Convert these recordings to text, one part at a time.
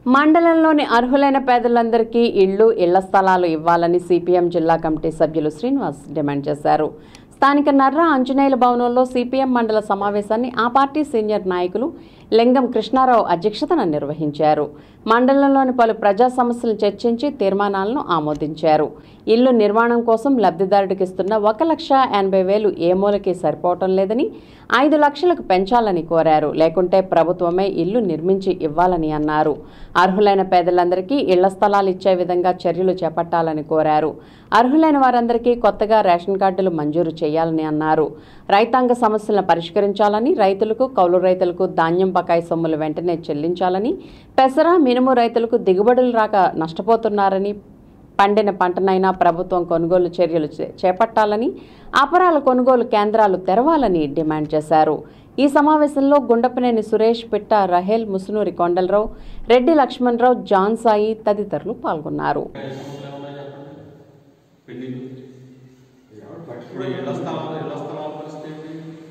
మండలంలోని అర్హులైన పేదలందరికీ ఇళ్లు ఇళ్ల స్థలాలు ఇవ్వాలని సిపిఎం జిల్లా కమిటీ సభ్యులు శ్రీనివాస్ డిమాండ్ చేశారు స్థానిక నర్రా ఆంజనేయుల భవనంలో సిపిఎం మండల సమావేశాన్ని ఆ పార్టీ సీనియర్ నాయకులు లింగం కృష్ణారావు అధ్యక్షతన నిర్వహించారు మండలంలోని పలు ప్రజా సమస్యలు చర్చించి తీర్మానాలను ఆమోదించారు ఇల్లు నిర్మాణం కోసం లబ్ధిదారుడికి ఇస్తున్న ఒక లక్ష ఎనభై వేలు ఏ మూలకి సరిపోవటం లేదని ఐదు లక్షలకు పెంచాలని కోరారు లేకుంటే ప్రభుత్వమే ఇల్లు నిర్మించి ఇవ్వాలని అన్నారు అర్హులైన పేదలందరికీ ఇళ్ల స్థలాలు ఇచ్చే విధంగా చర్యలు చేపట్టాలని కోరారు అర్హులైన వారందరికీ కొత్తగా రేషన్ కార్డులు మంజూరు చేయాలని అన్నారు రైతాంగ సమస్యలను పరిష్కరించాలని రైతులకు కౌలు రైతులకు ధాన్యం బకాయి సొమ్ములు వెంటనే చెల్లించాలని పెసర మినుము రైతులకు దిగుబడులు రాక నష్టపోతున్నారని పండిన పంటనైనా ప్రభుత్వం కొనుగోలు చర్యలు చే- చేపట్టాలని అపరాల కొనుగోలు కేంద్రాలు తెరవాలని డిమాండ్ చేశారు ఈ సమావేశంలో గుండపనేని సురేష్ పిట్ట రహేల్ ముసునూరి కొండలరావు రెడ్డి లక్ష్మణరావు జాన్ సాయి తదితరులు పాల్గొన్నారు పెండింగ్ ఇప్పుడు ఇళ్ల స్థలాలు ఇళ్ల స్థలాల పరిస్థితి ఏంటి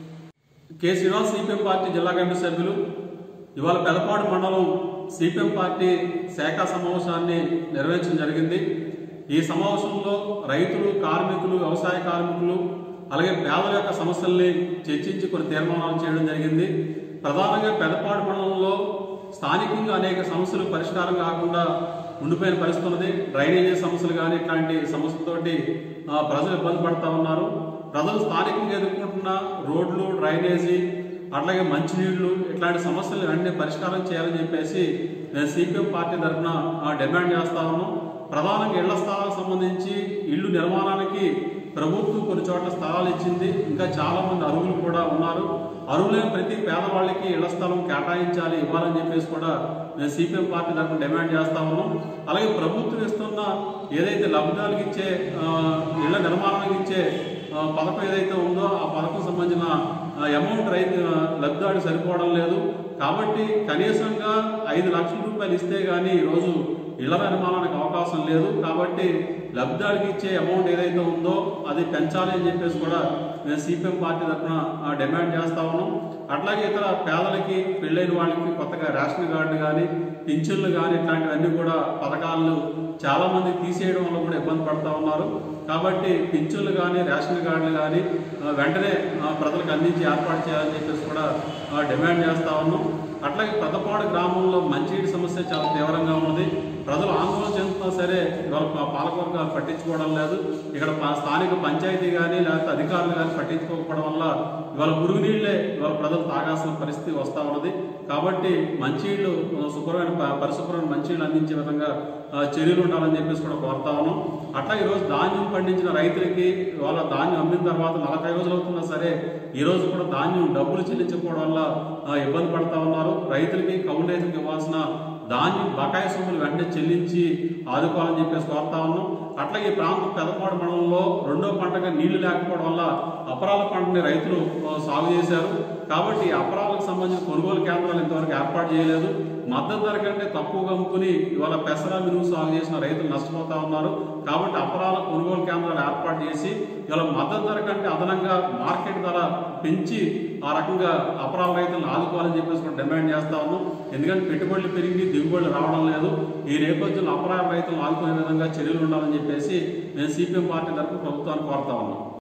కె శ్రీనివాస్ సిపిఎం పార్టీ జిల్లా కమిటీ సభ్యులు ఇవాళ పెదపాడు మండలం సిపిఎం పార్టీ శాఖ సమావేశాన్ని నిర్వహించడం జరిగింది ఈ సమావేశంలో రైతులు కార్మికులు వ్యవసాయ కార్మికులు అలాగే పేదల యొక్క సమస్యల్ని చర్చించి కొన్ని తీర్మానాలు చేయడం జరిగింది ప్రధానంగా పెదపాడు మండలంలో స్థానికంగా అనేక సమస్యలు పరిష్కారం కాకుండా ఉండిపోయిన పరిస్థితి ఉన్నది డ్రైనేజీ సమస్యలు కానీ ఇట్లాంటి సమస్యలతోటి ఆ, ప్రజలు ఇబ్బంది పడతా ఉన్నారు ప్రజలు స్థానికంగా ఎదుర్కొంటున్న రోడ్లు డ్రైనేజీ అట్లాగే మంచినీళ్లు ఇట్లాంటి సమస్యలు అన్ని పరిష్కారం చేయాలని చెప్పేసి నేను సిపిఎం పార్టీ తరఫున ఆ, డిమాండ్ చేస్తా ఉన్నాం ప్రధానంగా ఇళ్ల స్థలాలకు సంబంధించి ఇల్లు నిర్మాణానికి ప్రభుత్వం కొన్ని చోట్ల స్థలాలు ఇచ్చింది ఇంకా చాలా మంది అరువులు కూడా ఉన్నారు అరువులైన ప్రతి పేదవాళ్ళకి ఇళ్ల స్థలం కేటాయించాలి ఇవ్వాలని చెప్పేసి కూడా మేము సిపిఎం పార్టీ తరఫున డిమాండ్ చేస్తా ఉన్నాం అలాగే ప్రభుత్వం ఇస్తున్న ఏదైతే లబ్ధాలకు ఇచ్చే ఆ, ఇళ్ల నిర్మాణానికి ఇచ్చే ఆ, పథకం ఏదైతే ఉందో ఆ పథకం సంబంధించిన అమౌంట్ రైతు ఆ, లబ్ధిదారుడు సరిపోవడం లేదు కాబట్టి కనీసంగా ఐదు లక్షల రూపాయలు ఇస్తే గానీ ఈరోజు ఇళ్ల నిర్మాణానికి అవకాశం లేదు కాబట్టి లబ్ధిదారుడికి ఇచ్చే అమౌంట్ ఏదైతే ఉందో అది పెంచాలి అని చెప్పేసి కూడా మేము సిపిఎం పార్టీ తరఫున ఆ, డిమాండ్ చేస్తా ఉన్నాం అట్లాగే ఇతర పేదలకి పెళ్ళైన వాళ్ళకి కొత్తగా రేషన్ కార్డు కానీ పింఛన్లు కానీ ఇట్లాంటివన్నీ కూడా పథకాలను చాలా మంది తీసేయడం వల్ల కూడా ఇబ్బంది పడతా ఉన్నారు కాబట్టి పింఛన్లు కానీ రేషన్ కార్డులు కానీ ఆ, వెంటనే ఆ, ప్రజలకు అందించి ఏర్పాటు చేయాలని చెప్పేసి కూడా ఆ, డిమాండ్ చేస్తా ఉన్నాం అట్లాగే పెద్దపాడు గ్రామంలో మంచినీటి సమస్య చాలా తీవ్రంగా ఉన్నది ప్రజలు ఆందోళన చెందుతున్నా సరే ఇవాళ పా- పాలకవర్గాలు పట్టించుకోవడం లేదు ఇక్కడ పా- స్థానిక పంచాయతీ కానీ లేకపోతే అధికారులు కానీ పట్టించుకోకపోవడం వల్ల ఇవాళ మురుగునీళ్ళే ఇవాళ ప్రజలు తాగాల్సిన పరిస్థితి వస్తా ఉన్నది కాబట్టి మంచినీళ్ళు ఆ, శుభ్రమైన ప- పరిశుభ్రమైన మంచినీళ్ళు అందించే విధంగా ఆ, చర్యలు ఉండాలని చెప్పేసి కూడా కోరుతా ఉన్నాం అట్లా ఈరోజు ధాన్యం పండించిన రైతులకి వాళ్ళ ధాన్యం అమ్మిన తర్వాత నలభై రోజులు అవుతున్నా సరే ఈ రోజు కూడా ధాన్యం డబ్బులు చెల్లించకపోవడం వల్ల ఆ, ఇబ్బంది పడతా ఉన్నారు రైతులకి కౌలు రైతులకు ఇవ్వాల్సిన ధాన్యం బకాయి సొమ్ములు వెంటనే చెల్లించి ఆదుకోవాలని చెప్పేసి కోరుతా ఉన్నాం అట్లాగే ఈ ప్రాంతం పెదపాడు మండలంలో రెండో పంటగా నీళ్లు లేకపోవడం వల్ల అపరాల పంటని రైతులు ఆ, సాగు చేశారు కాబట్టి ఈ అపరాలకు సంబంధించిన కొనుగోలు కేంద్రాలు ఇంతవరకు ఏర్పాటు చేయలేదు మద్దతు ధర కంటే తక్కువగా అమ్ముకుని ఇవాళ పెసర మినుము సాగు చేసిన రైతులు నష్టపోతా ఉన్నారు కాబట్టి అపరాల కొనుగోలు కేంద్రాలు ఏర్పాటు చేసి ఇవాళ మద్దతు ధర కంటే అదనంగా మార్కెట్ ధర పెంచి ఆ రకంగా అపరాల రైతులను ఆదుకోవాలని చెప్పేసి కూడా డిమాండ్ చేస్తా ఉన్నాం ఎందుకంటే పెట్టుబడులు పెరిగి దిగుబడులు రావడం లేదు ఈ నేపథ్యంలో అపరాల రైతులను ఆదుకునే విధంగా చర్యలు ఉండాలని చెప్పేసి మేము సిపిఎం పార్టీ తరఫున ప్రభుత్వాన్ని కోరుతా ఉన్నాం